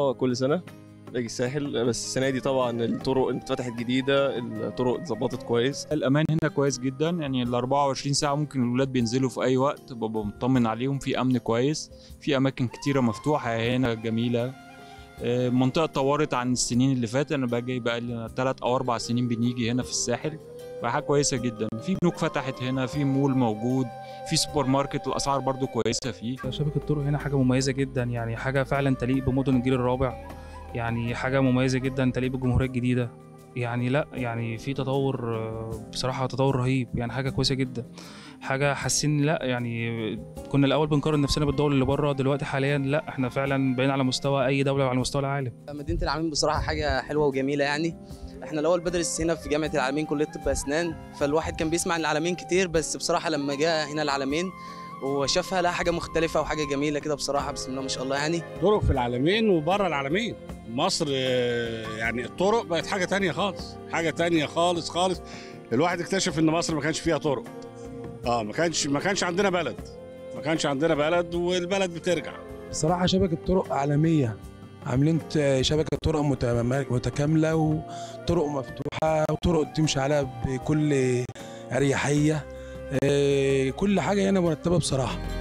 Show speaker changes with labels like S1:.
S1: اه كل سنه باجي الساحل بس السنه دي طبعا الطرق اتفتحت جديده الطرق اتظبطت كويس
S2: الامان هنا كويس جدا يعني ال 24 ساعه ممكن الولاد بينزلوا في اي وقت ببقى مطمن عليهم في امن كويس في اماكن كتيره مفتوحه هنا جميله آه، المنطقه اتطورت عن السنين اللي فاتت انا باجي بقى لنا 3 او 4 سنين بنيجي هنا في الساحل بقى حاجه كويسه جدا في بنوك فتحت هنا في مول موجود في سوبر ماركت الاسعار برضو كويسه فيه
S3: شبكة الطرق هنا حاجة مميزة جدا يعني حاجة فعلا تليق بمدن الجيل الرابع يعني حاجة مميزة جدا تليق بالجمهورية الجديدة يعني لا يعني في تطور آه، بصراحة تطور رهيب يعني حاجة كويسة جدا حاجة حاسين لا يعني كنا الأول بنقارن نفسنا بالدول اللي بره دلوقتي حاليا لا احنا فعلا بقينا على مستوى أي دولة على مستوى العالم
S4: مدينه العالمين بصراحه حاجه حلوه وجميله يعني احنا الاول بدرس هنا في جامعه العالمين كليه طب اسنان فالواحد كان بيسمع عن العالمين كتير بس بصراحه لما جاء هنا العالمين وشافها لا حاجه مختلفه وحاجه جميله كده بصراحه بسم الله ما شاء الله يعني
S5: طرق في العالمين وبره العالمين مصر آه، يعني الطرق بقت حاجة تانية خالص حاجة تانية خالص خالص الواحد اكتشف ان مصر ما كانش فيها طرق اه ما كانش ما كانش عندنا بلد ما كانش عندنا بلد والبلد بترجع
S6: بصراحة شبكة طرق عالمية عاملين ت- شبكة طرق متم- متكاملة وطرق مفتوحة وطرق تمشي عليها بكل أريحية آه، كل حاجة هنا مرتبة بصراحة